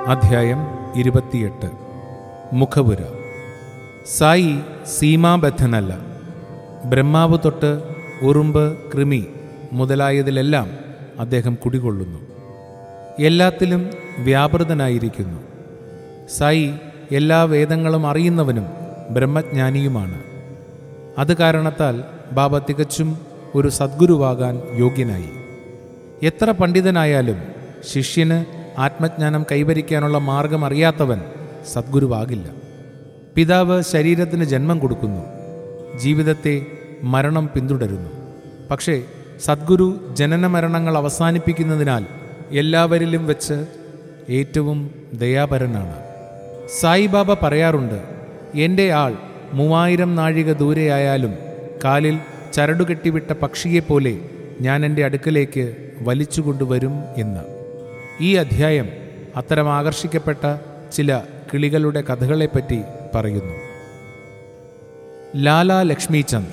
അധ്യായം ഇരുപത്തിയെട്ട് മുഖപുര സായി സീമാബദ്ധനല്ല ബ്രഹ്മാവ് തൊട്ട് ഉറുമ്പ് കൃമി മുതലായതിലെല്ലാം അദ്ദേഹം കുടികൊള്ളുന്നു എല്ലാത്തിലും വ്യാപൃതനായിരിക്കുന്നു സായി എല്ലാ വേദങ്ങളും അറിയുന്നവനും ബ്രഹ്മജ്ഞാനിയുമാണ് അത് കാരണത്താൽ ബാബ തികച്ചും ഒരു സദ്ഗുരുവാകാൻ യോഗ്യനായി എത്ര പണ്ഡിതനായാലും ശിഷ്യന് ആത്മജ്ഞാനം കൈവരിക്കാനുള്ള മാർഗം അറിയാത്തവൻ സദ്ഗുരുവാകില്ല പിതാവ് ശരീരത്തിന് ജന്മം കൊടുക്കുന്നു ജീവിതത്തെ മരണം പിന്തുടരുന്നു പക്ഷേ സദ്ഗുരു ജനന മരണങ്ങൾ അവസാനിപ്പിക്കുന്നതിനാൽ എല്ലാവരിലും വെച്ച് ഏറ്റവും ദയാപരനാണ് സായിബാബ പറയാറുണ്ട് എൻ്റെ ആൾ മൂവായിരം നാഴിക ദൂരെയായാലും കാലിൽ ചരടുകെട്ടിവിട്ട പക്ഷിയെപ്പോലെ ഞാൻ എൻ്റെ അടുക്കലേക്ക് വലിച്ചുകൊണ്ടുവരും എന്ന് ഈ അധ്യായം അത്തരം ആകർഷിക്കപ്പെട്ട ചില കിളികളുടെ കഥകളെപ്പറ്റി പറയുന്നു ലാല ലക്ഷ്മിചന്ദ്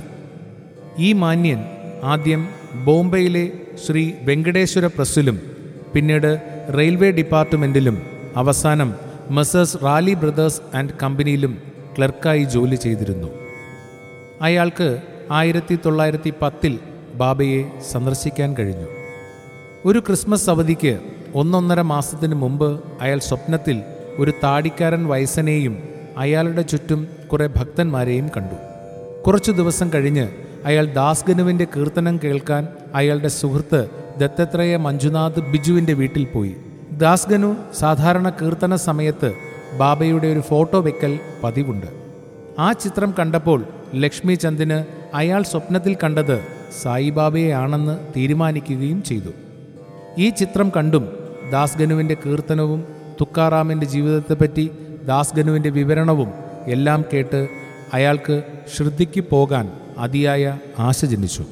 ഈ മാന്യൻ ആദ്യം ബോംബെയിലെ ശ്രീ വെങ്കടേശ്വര പ്രസ്സിലും പിന്നീട് റെയിൽവേ ഡിപ്പാർട്ട്മെൻറ്റിലും അവസാനം മെസ്സേഴ്സ് റാലി ബ്രദേഴ്സ് ആൻഡ് കമ്പനിയിലും ക്ലർക്കായി ജോലി ചെയ്തിരുന്നു അയാൾക്ക് ആയിരത്തി തൊള്ളായിരത്തി പത്തിൽ ബാബയെ സന്ദർശിക്കാൻ കഴിഞ്ഞു ഒരു ക്രിസ്മസ് അവധിക്ക് ഒന്നൊന്നര മാസത്തിന് മുമ്പ് അയാൾ സ്വപ്നത്തിൽ ഒരു താടിക്കാരൻ വയസ്സനെയും അയാളുടെ ചുറ്റും കുറെ ഭക്തന്മാരെയും കണ്ടു കുറച്ചു ദിവസം കഴിഞ്ഞ് അയാൾ ദാസ്ഗനുവിൻ്റെ കീർത്തനം കേൾക്കാൻ അയാളുടെ സുഹൃത്ത് ദത്തത്രേയ മഞ്ജുനാഥ് ബിജുവിൻ്റെ വീട്ടിൽ പോയി ദാസ്ഗനു സാധാരണ കീർത്തന സമയത്ത് ബാബയുടെ ഒരു ഫോട്ടോ വെക്കൽ പതിവുണ്ട് ആ ചിത്രം കണ്ടപ്പോൾ ലക്ഷ്മി ചന്ദിന് അയാൾ സ്വപ്നത്തിൽ കണ്ടത് സായിബാബയെയാണെന്ന് തീരുമാനിക്കുകയും ചെയ്തു ഈ ചിത്രം കണ്ടും ദാസ്ഗനുവിൻ്റെ കീർത്തനവും തുക്കാറാമിൻ്റെ ജീവിതത്തെപ്പറ്റി ദാസ്ഗനുവിൻ്റെ വിവരണവും എല്ലാം കേട്ട് അയാൾക്ക് ശ്രദ്ധിക്ക് പോകാൻ അതിയായ ആശ ജനിച്ചു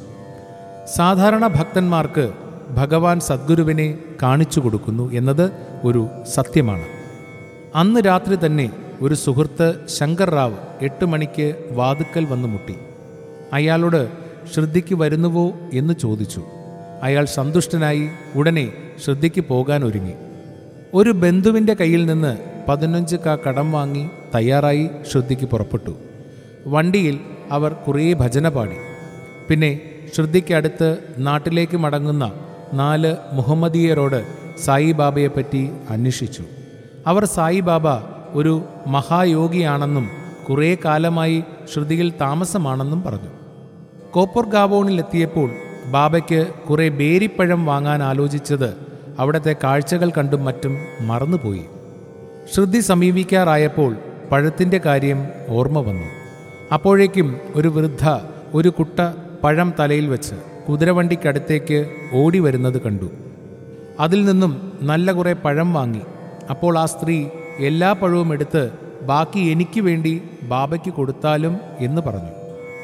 സാധാരണ ഭക്തന്മാർക്ക് ഭഗവാൻ സദ്ഗുരുവിനെ കാണിച്ചു കൊടുക്കുന്നു എന്നത് ഒരു സത്യമാണ് അന്ന് രാത്രി തന്നെ ഒരു സുഹൃത്ത് ശങ്കർ റാവ് എട്ട് മണിക്ക് വാതുക്കൽ വന്നു മുട്ടി അയാളോട് ശ്രദ്ധിക്ക് വരുന്നുവോ എന്ന് ചോദിച്ചു അയാൾ സന്തുഷ്ടനായി ഉടനെ ശ്രദ്ധിക്ക് പോകാൻ ഒരുങ്ങി ഒരു ബന്ധുവിൻ്റെ കയ്യിൽ നിന്ന് പതിനഞ്ച് കാ കടം വാങ്ങി തയ്യാറായി ശ്രദ്ധിക്ക് പുറപ്പെട്ടു വണ്ടിയിൽ അവർ കുറേ ഭജന പാടി പിന്നെ ശ്രദ്ധിക്കടുത്ത് നാട്ടിലേക്ക് മടങ്ങുന്ന നാല് മുഹമ്മദീയരോട് സായിബാബയെപ്പറ്റി അന്വേഷിച്ചു അവർ സായിബാബ ഒരു മഹായോഗിയാണെന്നും കുറേ കാലമായി ശ്രുതിയിൽ താമസമാണെന്നും പറഞ്ഞു കോപ്പർ ഗാവോണിലെത്തിയപ്പോൾ ബാബയ്ക്ക് കുറേ ബേരിപ്പഴം വാങ്ങാൻ ആലോചിച്ചത് അവിടുത്തെ കാഴ്ചകൾ കണ്ടും മറ്റും മറന്നുപോയി ശ്രുതി സമീപിക്കാറായപ്പോൾ പഴത്തിൻ്റെ കാര്യം ഓർമ്മ വന്നു അപ്പോഴേക്കും ഒരു വൃദ്ധ ഒരു കുട്ട പഴം തലയിൽ വെച്ച് കുതിരവണ്ടിക്കടുത്തേക്ക് ഓടി വരുന്നത് കണ്ടു അതിൽ നിന്നും നല്ല കുറേ പഴം വാങ്ങി അപ്പോൾ ആ സ്ത്രീ എല്ലാ പഴവും എടുത്ത് ബാക്കി എനിക്ക് വേണ്ടി ബാബയ്ക്ക് കൊടുത്താലും എന്ന് പറഞ്ഞു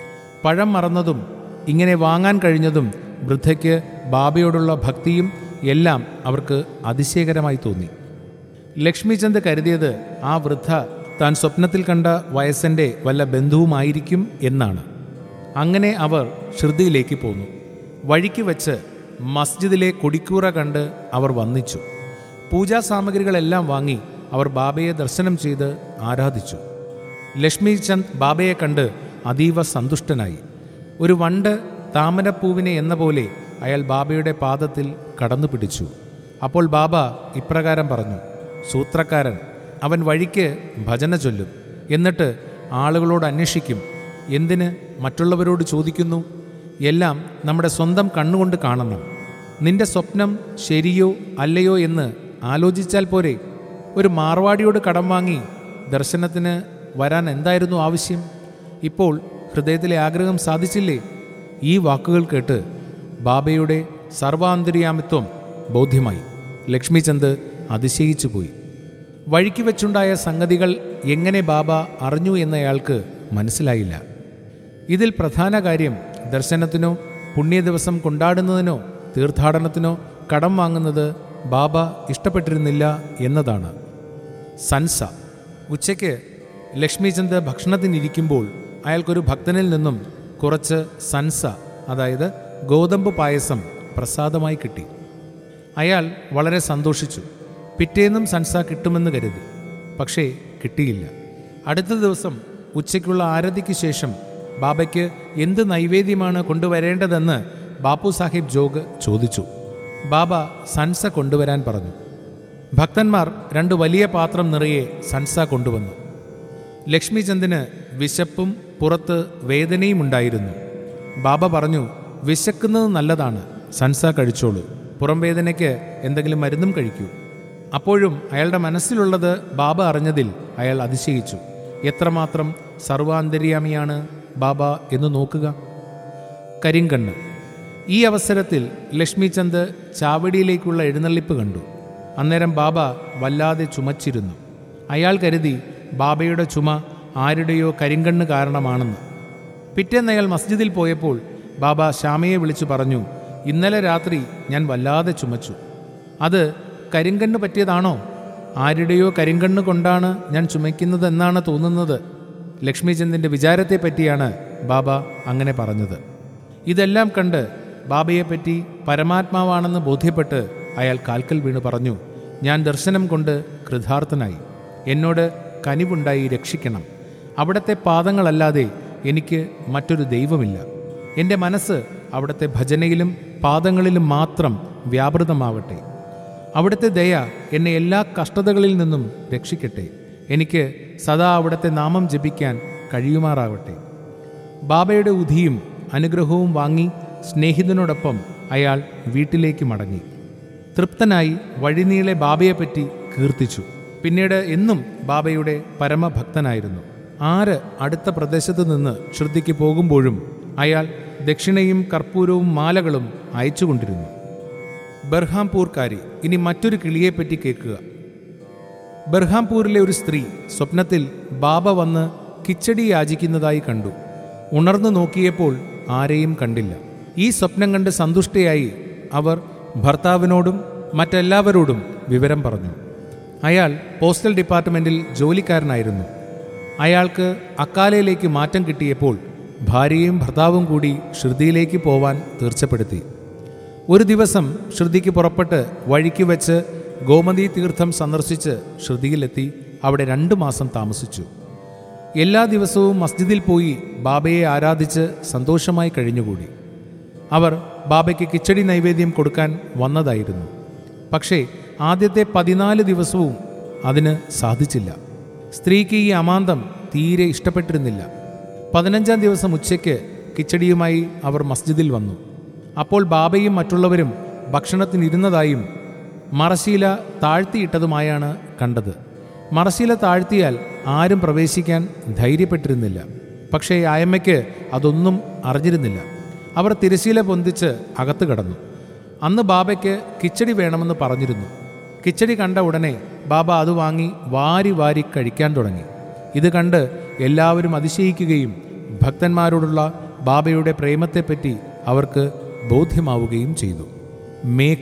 പഴം മറന്നതും ഇങ്ങനെ വാങ്ങാൻ കഴിഞ്ഞതും വൃദ്ധയ്ക്ക് ബാബയോടുള്ള ഭക്തിയും എല്ലാം അവർക്ക് അതിശയകരമായി തോന്നി ലക്ഷ്മിചന്ദ് കരുതിയത് ആ വൃദ്ധ താൻ സ്വപ്നത്തിൽ കണ്ട വയസ്സൻ്റെ വല്ല ബന്ധുവുമായിരിക്കും എന്നാണ് അങ്ങനെ അവർ ഷിർദിയിലേക്ക് പോന്നു വഴിക്ക് വെച്ച് മസ്ജിദിലെ കൊടിക്കൂറ കണ്ട് അവർ വന്നിച്ചു പൂജാ സാമഗ്രികളെല്ലാം വാങ്ങി അവർ ബാബയെ ദർശനം ചെയ്ത് ആരാധിച്ചു ലക്ഷ്മി ചന്ദ് ബാബയെ കണ്ട് അതീവ സന്തുഷ്ടനായി ഒരു വണ്ട് താമരപ്പൂവിനെ എന്ന പോലെ അയാൾ ബാബയുടെ പാദത്തിൽ കടന്നു പിടിച്ചു അപ്പോൾ ബാബ ഇപ്രകാരം പറഞ്ഞു സൂത്രക്കാരൻ അവൻ വഴിക്ക് ഭജന ചൊല്ലും എന്നിട്ട് ആളുകളോട് അന്വേഷിക്കും എന്തിന് മറ്റുള്ളവരോട് ചോദിക്കുന്നു എല്ലാം നമ്മുടെ സ്വന്തം കണ്ണുകൊണ്ട് കാണണം നിന്റെ സ്വപ്നം ശരിയോ അല്ലയോ എന്ന് ആലോചിച്ചാൽ പോരെ ഒരു മാർവാടിയോട് കടം വാങ്ങി ദർശനത്തിന് വരാൻ എന്തായിരുന്നു ആവശ്യം ഇപ്പോൾ ഹൃദയത്തിലെ ആഗ്രഹം സാധിച്ചില്ലേ ഈ വാക്കുകൾ കേട്ട് ബാബയുടെ സർവാന്തര്യാമിത്വം ബോധ്യമായി ലക്ഷ്മിചന്ദ് അതിശയിച്ചു പോയി വഴിക്ക് വെച്ചുണ്ടായ സംഗതികൾ എങ്ങനെ ബാബ അറിഞ്ഞു എന്നയാൾക്ക് മനസ്സിലായില്ല ഇതിൽ പ്രധാന കാര്യം ദർശനത്തിനോ പുണ്യദിവസം കൊണ്ടാടുന്നതിനോ തീർത്ഥാടനത്തിനോ കടം വാങ്ങുന്നത് ബാബ ഇഷ്ടപ്പെട്ടിരുന്നില്ല എന്നതാണ് സൻസ ഉച്ചയ്ക്ക് ലക്ഷ്മിചന്ദ് ഭക്ഷണത്തിനിരിക്കുമ്പോൾ അയാൾക്കൊരു ഭക്തനിൽ നിന്നും കുറച്ച് സൻസ അതായത് ഗോതമ്പ് പായസം പ്രസാദമായി കിട്ടി അയാൾ വളരെ സന്തോഷിച്ചു പിറ്റേന്നും സൻസ കിട്ടുമെന്ന് കരുതി പക്ഷേ കിട്ടിയില്ല അടുത്ത ദിവസം ഉച്ചയ്ക്കുള്ള ആരതിക്ക് ശേഷം ബാബയ്ക്ക് എന്ത് നൈവേദ്യമാണ് കൊണ്ടുവരേണ്ടതെന്ന് ബാപ്പു സാഹിബ് ജോഗ് ചോദിച്ചു ബാബ സൻസ കൊണ്ടുവരാൻ പറഞ്ഞു ഭക്തന്മാർ രണ്ട് വലിയ പാത്രം നിറയെ സൻസ കൊണ്ടുവന്നു ലക്ഷ്മിചന്ദിന് വിശപ്പും പുറത്ത് വേദനയും ഉണ്ടായിരുന്നു ബാബ പറഞ്ഞു വിശക്കുന്നത് നല്ലതാണ് സൻസ കഴിച്ചോളൂ പുറം വേദനയ്ക്ക് എന്തെങ്കിലും മരുന്നും കഴിക്കൂ അപ്പോഴും അയാളുടെ മനസ്സിലുള്ളത് ബാബ അറിഞ്ഞതിൽ അയാൾ അതിശയിച്ചു എത്രമാത്രം സർവാന്തര്യാമിയാണ് ബാബ എന്ന് നോക്കുക കരിങ്കണ്ണ് ഈ അവസരത്തിൽ ലക്ഷ്മിചന്ദ് ചാവടിയിലേക്കുള്ള എഴുന്നള്ളിപ്പ് കണ്ടു അന്നേരം ബാബ വല്ലാതെ ചുമച്ചിരുന്നു അയാൾ കരുതി ബാബയുടെ ചുമ ആരുടെയോ കരിങ്കണ്ണ് കാരണമാണെന്ന് പിറ്റേന്ന് അയാൾ മസ്ജിദിൽ പോയപ്പോൾ ബാബ ശ്യാമയെ വിളിച്ചു പറഞ്ഞു ഇന്നലെ രാത്രി ഞാൻ വല്ലാതെ ചുമച്ചു അത് കരിങ്കണ്ണ് പറ്റിയതാണോ ആരുടെയോ കരിങ്കണ്ണ് കൊണ്ടാണ് ഞാൻ ചുമയ്ക്കുന്നത് എന്നാണ് തോന്നുന്നത് ലക്ഷ്മിചന്ദിൻ്റെ വിചാരത്തെ പറ്റിയാണ് ബാബ അങ്ങനെ പറഞ്ഞത് ഇതെല്ലാം കണ്ട് ബാബയെപ്പറ്റി പരമാത്മാവാണെന്ന് ബോധ്യപ്പെട്ട് അയാൾ കാൽക്കൽ വീണ് പറഞ്ഞു ഞാൻ ദർശനം കൊണ്ട് കൃതാർത്ഥനായി എന്നോട് കനിവുണ്ടായി രക്ഷിക്കണം അവിടുത്തെ പാദങ്ങളല്ലാതെ എനിക്ക് മറ്റൊരു ദൈവമില്ല എൻ്റെ മനസ്സ് അവിടുത്തെ ഭജനയിലും പാദങ്ങളിലും മാത്രം വ്യാപൃതമാവട്ടെ അവിടുത്തെ ദയ എന്നെ എല്ലാ കഷ്ടതകളിൽ നിന്നും രക്ഷിക്കട്ടെ എനിക്ക് സദാ അവിടുത്തെ നാമം ജപിക്കാൻ കഴിയുമാറാവട്ടെ ബാബയുടെ ഉധിയും അനുഗ്രഹവും വാങ്ങി സ്നേഹിതനോടൊപ്പം അയാൾ വീട്ടിലേക്ക് മടങ്ങി തൃപ്തനായി വഴിനീളെ ബാബയെപ്പറ്റി കീർത്തിച്ചു പിന്നീട് എന്നും ബാബയുടെ പരമഭക്തനായിരുന്നു ആര് അടുത്ത പ്രദേശത്ത് നിന്ന് ശ്രുതിക്ക് പോകുമ്പോഴും അയാൾ ദക്ഷിണയും കർപ്പൂരവും മാലകളും അയച്ചുകൊണ്ടിരുന്നു ബർഹാംപൂർക്കാരി ഇനി മറ്റൊരു കിളിയെപ്പറ്റി കേൾക്കുക ബർഹാംപൂരിലെ ഒരു സ്ത്രീ സ്വപ്നത്തിൽ ബാബ വന്ന് കിച്ചടി യാചിക്കുന്നതായി കണ്ടു ഉണർന്നു നോക്കിയപ്പോൾ ആരെയും കണ്ടില്ല ഈ സ്വപ്നം കണ്ട് സന്തുഷ്ടയായി അവർ ഭർത്താവിനോടും മറ്റെല്ലാവരോടും വിവരം പറഞ്ഞു അയാൾ പോസ്റ്റൽ ഡിപ്പാർട്ട്മെൻറ്റിൽ ജോലിക്കാരനായിരുന്നു അയാൾക്ക് അക്കാലയിലേക്ക് മാറ്റം കിട്ടിയപ്പോൾ ഭാര്യയും ഭർത്താവും കൂടി ശ്രുതിയിലേക്ക് പോവാൻ തീർച്ചപ്പെടുത്തി ഒരു ദിവസം ശ്രുതിക്ക് പുറപ്പെട്ട് വഴിക്ക് വെച്ച് ഗോമതി തീർത്ഥം സന്ദർശിച്ച് ശ്രുതിയിലെത്തി അവിടെ രണ്ടു മാസം താമസിച്ചു എല്ലാ ദിവസവും മസ്ജിദിൽ പോയി ബാബയെ ആരാധിച്ച് സന്തോഷമായി കഴിഞ്ഞുകൂടി അവർ ബാബയ്ക്ക് കിച്ചടി നൈവേദ്യം കൊടുക്കാൻ വന്നതായിരുന്നു പക്ഷേ ആദ്യത്തെ പതിനാല് ദിവസവും അതിന് സാധിച്ചില്ല സ്ത്രീക്ക് ഈ അമാന്തം തീരെ ഇഷ്ടപ്പെട്ടിരുന്നില്ല പതിനഞ്ചാം ദിവസം ഉച്ചയ്ക്ക് കിച്ചടിയുമായി അവർ മസ്ജിദിൽ വന്നു അപ്പോൾ ബാബയും മറ്റുള്ളവരും ഭക്ഷണത്തിനിരുന്നതായും മറശീല താഴ്ത്തിയിട്ടതുമായാണ് കണ്ടത് മറശീല താഴ്ത്തിയാൽ ആരും പ്രവേശിക്കാൻ ധൈര്യപ്പെട്ടിരുന്നില്ല പക്ഷേ ആയമ്മയ്ക്ക് അതൊന്നും അറിഞ്ഞിരുന്നില്ല അവർ തിരശീല പൊന്തിച്ച് അകത്ത് കടന്നു അന്ന് ബാബയ്ക്ക് കിച്ചടി വേണമെന്ന് പറഞ്ഞിരുന്നു കിച്ചടി കണ്ട ഉടനെ ബാബ അത് വാങ്ങി വാരി വാരി കഴിക്കാൻ തുടങ്ങി ഇത് കണ്ട് എല്ലാവരും അതിശയിക്കുകയും ഭക്തന്മാരോടുള്ള ബാബയുടെ പ്രേമത്തെപ്പറ്റി അവർക്ക് ബോധ്യമാവുകയും ചെയ്തു മേഘ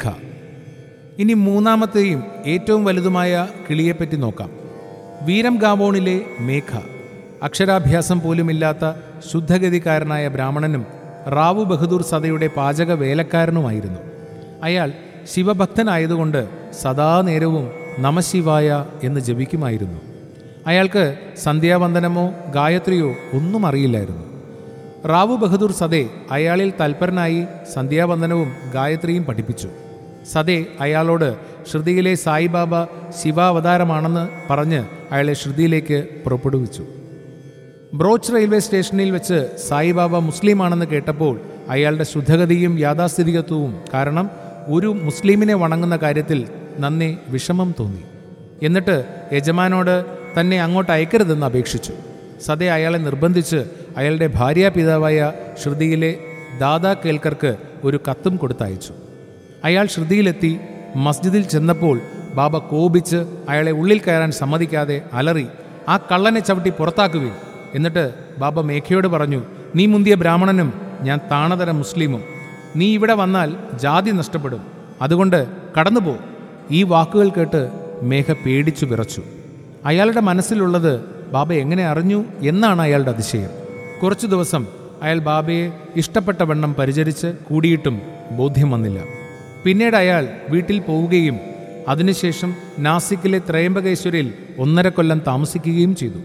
ഇനി മൂന്നാമത്തെയും ഏറ്റവും വലുതുമായ കിളിയെപ്പറ്റി നോക്കാം വീരം ഗാവോണിലെ മേഘ അക്ഷരാഭ്യാസം പോലുമില്ലാത്ത ശുദ്ധഗതിക്കാരനായ ബ്രാഹ്മണനും റാവു ബഹദൂർ സദയുടെ പാചക വേലക്കാരനുമായിരുന്നു അയാൾ ശിവഭക്തനായതുകൊണ്ട് സദാ നേരവും നമശിവായ എന്ന് ജപിക്കുമായിരുന്നു അയാൾക്ക് സന്ധ്യാവന്ദനമോ ഗായത്രിയോ ഒന്നും അറിയില്ലായിരുന്നു റാവു ബഹദൂർ സദേ അയാളിൽ തൽപരനായി സന്ധ്യാവന്ദനവും ഗായത്രിയും പഠിപ്പിച്ചു സദേ അയാളോട് ശ്രുതിയിലെ സായിബാബ ശിവാവതാരമാണെന്ന് പറഞ്ഞ് അയാളെ ശ്രുതിയിലേക്ക് പുറപ്പെടുവിച്ചു ബ്രോച്ച് റെയിൽവേ സ്റ്റേഷനിൽ വെച്ച് സായിബാബ മുസ്ലിമാണെന്ന് കേട്ടപ്പോൾ അയാളുടെ ശുദ്ധഗതിയും യാഥാസ്ഥിതികത്വവും കാരണം ഒരു മുസ്ലിമിനെ വണങ്ങുന്ന കാര്യത്തിൽ നന്നെ വിഷമം തോന്നി എന്നിട്ട് യജമാനോട് തന്നെ അങ്ങോട്ട് അയക്കരുതെന്ന് അപേക്ഷിച്ചു സദേ അയാളെ നിർബന്ധിച്ച് അയാളുടെ ഭാര്യാപിതാവായ ശ്രുതിയിലെ ദാദാ കേൽക്കർക്ക് ഒരു കത്തും കൊടുത്തയച്ചു അയാൾ ശ്രുതിയിലെത്തി മസ്ജിദിൽ ചെന്നപ്പോൾ ബാബ കോപിച്ച് അയാളെ ഉള്ളിൽ കയറാൻ സമ്മതിക്കാതെ അലറി ആ കള്ളനെ ചവിട്ടി പുറത്താക്കുവിൻ എന്നിട്ട് ബാബ മേഘയോട് പറഞ്ഞു നീ മുന്തിയ ബ്രാഹ്മണനും ഞാൻ താണതര മുസ്ലിമും നീ ഇവിടെ വന്നാൽ ജാതി നഷ്ടപ്പെടും അതുകൊണ്ട് കടന്നുപോ ഈ വാക്കുകൾ കേട്ട് മേഘ പേടിച്ചു വിറച്ചു അയാളുടെ മനസ്സിലുള്ളത് ബാബ എങ്ങനെ അറിഞ്ഞു എന്നാണ് അയാളുടെ അതിശയം കുറച്ചു ദിവസം അയാൾ ബാബയെ ഇഷ്ടപ്പെട്ട വണ്ണം പരിചരിച്ച് കൂടിയിട്ടും ബോധ്യം വന്നില്ല പിന്നീട് അയാൾ വീട്ടിൽ പോവുകയും അതിനുശേഷം നാസിക്കിലെ ത്രയംബകേശ്വരിൽ ഒന്നര കൊല്ലം താമസിക്കുകയും ചെയ്തു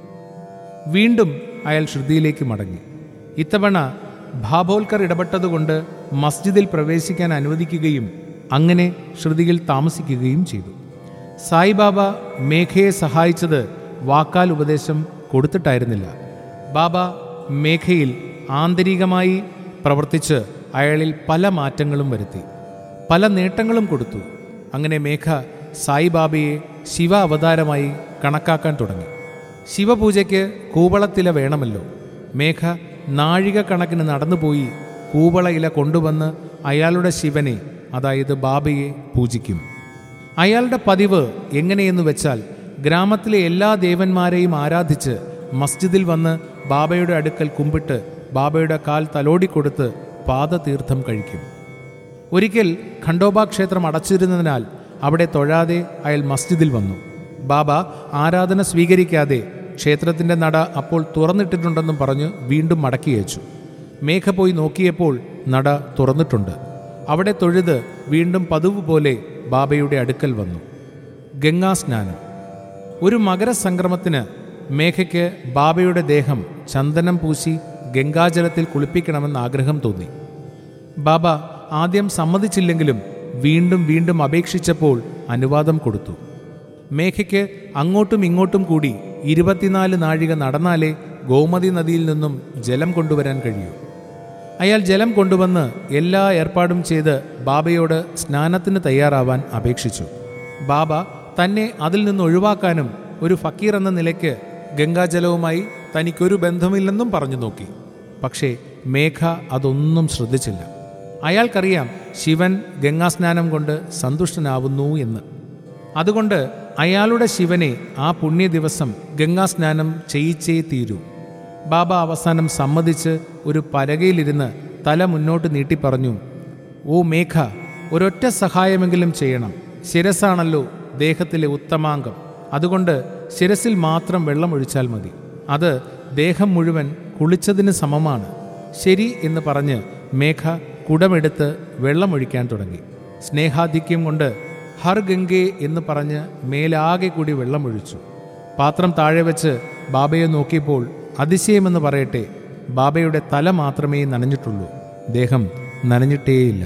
വീണ്ടും അയാൾ ശ്രുതിയിലേക്ക് മടങ്ങി ഇത്തവണ ഭാബോൽക്കർ ഇടപെട്ടതുകൊണ്ട് മസ്ജിദിൽ പ്രവേശിക്കാൻ അനുവദിക്കുകയും അങ്ങനെ ശ്രുതിയിൽ താമസിക്കുകയും ചെയ്തു സായിബാബ മേഘയെ സഹായിച്ചത് വാക്കാൽ ഉപദേശം കൊടുത്തിട്ടായിരുന്നില്ല ബാബ മേഘയിൽ ആന്തരികമായി പ്രവർത്തിച്ച് അയാളിൽ പല മാറ്റങ്ങളും വരുത്തി പല നേട്ടങ്ങളും കൊടുത്തു അങ്ങനെ മേഘ സായിബാബയെ ശിവ അവതാരമായി കണക്കാക്കാൻ തുടങ്ങി ശിവപൂജയ്ക്ക് കൂവളത്തില വേണമല്ലോ മേഘ നാഴിക കണക്കിന് നടന്നുപോയി കൂവള ഇല കൊണ്ടുവന്ന് അയാളുടെ ശിവനെ അതായത് ബാബയെ പൂജിക്കും അയാളുടെ പതിവ് എങ്ങനെയെന്ന് വെച്ചാൽ ഗ്രാമത്തിലെ എല്ലാ ദേവന്മാരെയും ആരാധിച്ച് മസ്ജിദിൽ വന്ന് ബാബയുടെ അടുക്കൽ കുമ്പിട്ട് ബാബയുടെ കാൽ തലോടിക്കൊടുത്ത് പാദതീർത്ഥം കഴിക്കും ഒരിക്കൽ ഖണ്ഡോബ ക്ഷേത്രം അടച്ചിരുന്നതിനാൽ അവിടെ തൊഴാതെ അയാൾ മസ്ജിദിൽ വന്നു ബാബ ആരാധന സ്വീകരിക്കാതെ ക്ഷേത്രത്തിൻ്റെ നട അപ്പോൾ തുറന്നിട്ടിട്ടുണ്ടെന്നും പറഞ്ഞ് വീണ്ടും മടക്കി അയച്ചു മേഘ പോയി നോക്കിയപ്പോൾ നട തുറന്നിട്ടുണ്ട് അവിടെ തൊഴുത് വീണ്ടും പതിവ് പോലെ ബാബയുടെ അടുക്കൽ വന്നു ഗംഗാസ്നാനം ഒരു മകരസംക്രമത്തിന് മേഘയ്ക്ക് ബാബയുടെ ദേഹം ചന്ദനം പൂശി ഗംഗാജലത്തിൽ കുളിപ്പിക്കണമെന്ന് ആഗ്രഹം തോന്നി ബാബ ആദ്യം സമ്മതിച്ചില്ലെങ്കിലും വീണ്ടും വീണ്ടും അപേക്ഷിച്ചപ്പോൾ അനുവാദം കൊടുത്തു മേഘയ്ക്ക് അങ്ങോട്ടും ഇങ്ങോട്ടും കൂടി ഇരുപത്തിനാല് നാഴിക നടന്നാലേ ഗോമതി നദിയിൽ നിന്നും ജലം കൊണ്ടുവരാൻ കഴിയൂ അയാൾ ജലം കൊണ്ടുവന്ന് എല്ലാ ഏർപ്പാടും ചെയ്ത് ബാബയോട് സ്നാനത്തിന് തയ്യാറാവാൻ അപേക്ഷിച്ചു ബാബ തന്നെ അതിൽ നിന്ന് ഒഴിവാക്കാനും ഒരു ഫക്കീർ എന്ന നിലയ്ക്ക് ഗംഗാജലവുമായി തനിക്കൊരു ബന്ധമില്ലെന്നും പറഞ്ഞു നോക്കി പക്ഷേ മേഘ അതൊന്നും ശ്രദ്ധിച്ചില്ല അയാൾക്കറിയാം ശിവൻ ഗംഗാസ്നാനം കൊണ്ട് സന്തുഷ്ടനാവുന്നു എന്ന് അതുകൊണ്ട് അയാളുടെ ശിവനെ ആ പുണ്യ ദിവസം ഗംഗാസ്നാനം ചെയ്യിച്ചേ തീരൂ ബാബ അവസാനം സമ്മതിച്ച് ഒരു പലകയിലിരുന്ന് തല മുന്നോട്ട് നീട്ടി പറഞ്ഞു ഓ മേഘ ഒരൊറ്റ സഹായമെങ്കിലും ചെയ്യണം ശിരസാണല്ലോ ദേഹത്തിലെ ഉത്തമാംഗം അതുകൊണ്ട് ശിരസിൽ മാത്രം വെള്ളം ഒഴിച്ചാൽ മതി അത് ദേഹം മുഴുവൻ കുളിച്ചതിന് സമമാണ് ശരി എന്ന് പറഞ്ഞ് മേഘ കുടമെടുത്ത് വെള്ളമൊഴിക്കാൻ തുടങ്ങി സ്നേഹാധിക്യം കൊണ്ട് ഹർ ഗംഗേ എന്ന് പറഞ്ഞ് മേലാകെ കൂടി വെള്ളമൊഴിച്ചു പാത്രം താഴെ വെച്ച് ബാബയെ നോക്കിയപ്പോൾ അതിശയമെന്ന് പറയട്ടെ ബാബയുടെ തല മാത്രമേ നനഞ്ഞിട്ടുള്ളൂ ദേഹം നനഞ്ഞിട്ടേയില്ല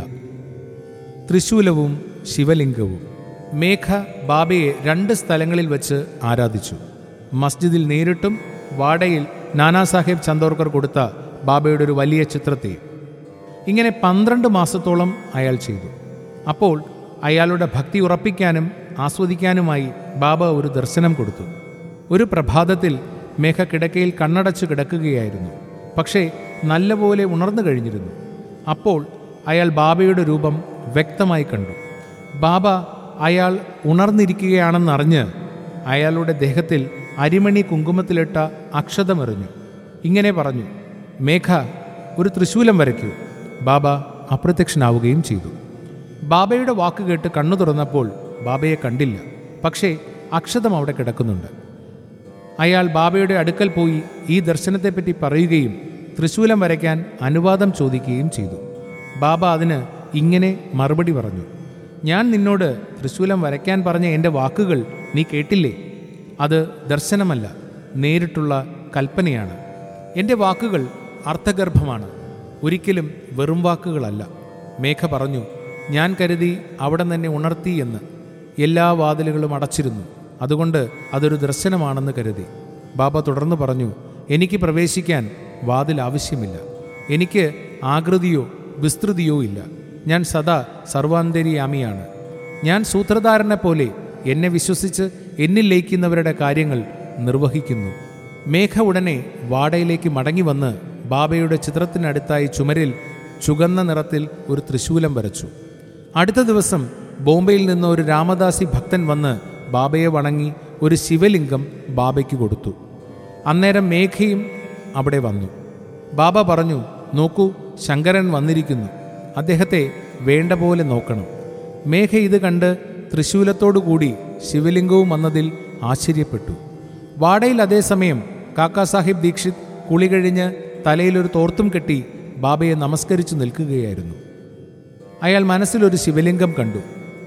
ത്രിശൂലവും ശിവലിംഗവും മേഘ ബാബയെ രണ്ട് സ്ഥലങ്ങളിൽ വച്ച് ആരാധിച്ചു മസ്ജിദിൽ നേരിട്ടും വാടയിൽ നാനാസാഹേബ് ചന്ദോർക്കർ കൊടുത്ത ബാബയുടെ ഒരു വലിയ ചിത്രത്തെയും ഇങ്ങനെ പന്ത്രണ്ട് മാസത്തോളം അയാൾ ചെയ്തു അപ്പോൾ അയാളുടെ ഭക്തി ഉറപ്പിക്കാനും ആസ്വദിക്കാനുമായി ബാബ ഒരു ദർശനം കൊടുത്തു ഒരു പ്രഭാതത്തിൽ മേഘ കിടക്കയിൽ കണ്ണടച്ചു കിടക്കുകയായിരുന്നു പക്ഷേ നല്ലപോലെ ഉണർന്നു കഴിഞ്ഞിരുന്നു അപ്പോൾ അയാൾ ബാബയുടെ രൂപം വ്യക്തമായി കണ്ടു ബാബ അയാൾ ഉണർന്നിരിക്കുകയാണെന്നറിഞ്ഞ് അയാളുടെ ദേഹത്തിൽ അരിമണി കുങ്കുമത്തിലിട്ട അക്ഷതമെറിഞ്ഞു ഇങ്ങനെ പറഞ്ഞു മേഘ ഒരു തൃശൂലം വരയ്ക്കൂ ബാബ അപ്രത്യക്ഷനാവുകയും ചെയ്തു ബാബയുടെ വാക്ക് കേട്ട് കണ്ണു തുറന്നപ്പോൾ ബാബയെ കണ്ടില്ല പക്ഷേ അക്ഷതം അവിടെ കിടക്കുന്നുണ്ട് അയാൾ ബാബയുടെ അടുക്കൽ പോയി ഈ ദർശനത്തെപ്പറ്റി പറയുകയും തൃശൂലം വരയ്ക്കാൻ അനുവാദം ചോദിക്കുകയും ചെയ്തു ബാബ അതിന് ഇങ്ങനെ മറുപടി പറഞ്ഞു ഞാൻ നിന്നോട് തൃശൂലം വരയ്ക്കാൻ പറഞ്ഞ എൻ്റെ വാക്കുകൾ നീ കേട്ടില്ലേ അത് ദർശനമല്ല നേരിട്ടുള്ള കൽപ്പനയാണ് എൻ്റെ വാക്കുകൾ അർത്ഥഗർഭമാണ് ഒരിക്കലും വെറും വാക്കുകളല്ല മേഘ പറഞ്ഞു ഞാൻ കരുതി അവിടെ തന്നെ ഉണർത്തി എന്ന് എല്ലാ വാതിലുകളും അടച്ചിരുന്നു അതുകൊണ്ട് അതൊരു ദർശനമാണെന്ന് കരുതി ബാബ തുടർന്ന് പറഞ്ഞു എനിക്ക് പ്രവേശിക്കാൻ വാതിൽ ആവശ്യമില്ല എനിക്ക് ആകൃതിയോ വിസ്തൃതിയോ ഇല്ല ഞാൻ സദാ സർവാന്തരിയാമിയാണ് ഞാൻ സൂത്രധാരനെ പോലെ എന്നെ വിശ്വസിച്ച് എന്നിൽ ലയിക്കുന്നവരുടെ കാര്യങ്ങൾ നിർവഹിക്കുന്നു മേഘ ഉടനെ വാടയിലേക്ക് മടങ്ങി വന്ന് ബാബയുടെ ചിത്രത്തിനടുത്തായി ചുമരിൽ ചുകന്ന നിറത്തിൽ ഒരു തൃശൂലം വരച്ചു അടുത്ത ദിവസം ബോംബെയിൽ നിന്ന് ഒരു രാമദാസി ഭക്തൻ വന്ന് ബാബയെ വണങ്ങി ഒരു ശിവലിംഗം ബാബയ്ക്ക് കൊടുത്തു അന്നേരം മേഘയും അവിടെ വന്നു ബാബ പറഞ്ഞു നോക്കൂ ശങ്കരൻ വന്നിരിക്കുന്നു അദ്ദേഹത്തെ വേണ്ട പോലെ നോക്കണം മേഘ ഇത് കണ്ട് തൃശൂലത്തോടുകൂടി ശിവലിംഗവും വന്നതിൽ ആശ്ചര്യപ്പെട്ടു വാടയിൽ അതേസമയം കാക്കാ സാഹിബ് ദീക്ഷിത് കുളി കഴിഞ്ഞ് തലയിലൊരു തോർത്തും കെട്ടി ബാബയെ നമസ്കരിച്ചു നിൽക്കുകയായിരുന്നു അയാൾ മനസ്സിലൊരു ശിവലിംഗം കണ്ടു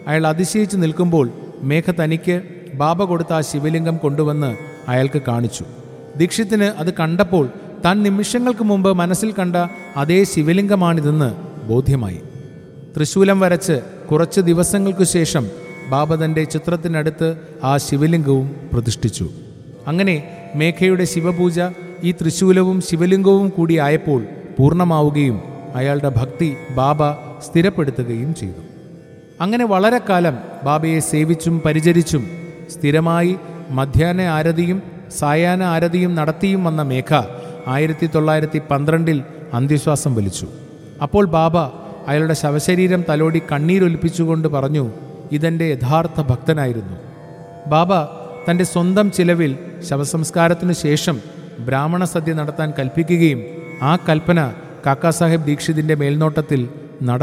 അയാൾ അതിശയിച്ച് നിൽക്കുമ്പോൾ മേഘ തനിക്ക് ബാബ കൊടുത്ത ആ ശിവലിംഗം കൊണ്ടുവന്ന് അയാൾക്ക് കാണിച്ചു ദീക്ഷിത്തിന് അത് കണ്ടപ്പോൾ താൻ നിമിഷങ്ങൾക്ക് മുമ്പ് മനസ്സിൽ കണ്ട അതേ ശിവലിംഗമാണിതെന്ന് ബോധ്യമായി തൃശൂലം വരച്ച് കുറച്ച് ദിവസങ്ങൾക്കു ശേഷം ബാബ തൻ്റെ ചിത്രത്തിനടുത്ത് ആ ശിവലിംഗവും പ്രതിഷ്ഠിച്ചു അങ്ങനെ മേഘയുടെ ശിവപൂജ ഈ തൃശൂലവും ശിവലിംഗവും കൂടി ആയപ്പോൾ പൂർണ്ണമാവുകയും അയാളുടെ ഭക്തി ബാബ സ്ഥിരപ്പെടുത്തുകയും ചെയ്തു അങ്ങനെ വളരെ കാലം ബാബയെ സേവിച്ചും പരിചരിച്ചും സ്ഥിരമായി മധ്യാഹ്ന ആരതിയും സായാഹ്ന ആരതിയും നടത്തിയും വന്ന മേഘ ആയിരത്തി തൊള്ളായിരത്തി പന്ത്രണ്ടിൽ അന്ത്യശ്വാസം വലിച്ചു അപ്പോൾ ബാബ അയാളുടെ ശവശരീരം തലോടി കണ്ണീരൊലിപ്പിച്ചുകൊണ്ട് പറഞ്ഞു ഇതെൻ്റെ യഥാർത്ഥ ഭക്തനായിരുന്നു ബാബ തൻ്റെ സ്വന്തം ചിലവിൽ ശവസംസ്കാരത്തിനു ശേഷം ബ്രാഹ്മണ സദ്യ നടത്താൻ കൽപ്പിക്കുകയും ആ കൽപ്പന കാക്കാസാഹേബ് ദീക്ഷിതിൻ്റെ മേൽനോട്ടത്തിൽ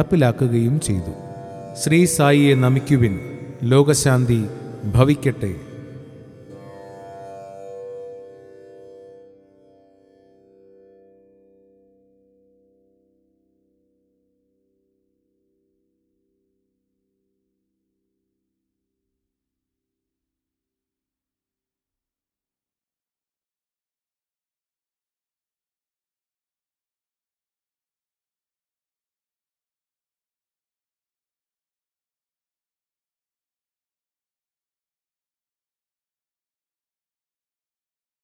നടപ്പിലാക്കുകയും ചെയ്തു ശ്രീ സായിയെ നമിക്കുവിൻ ലോകശാന്തി ഭവിക്കട്ടെ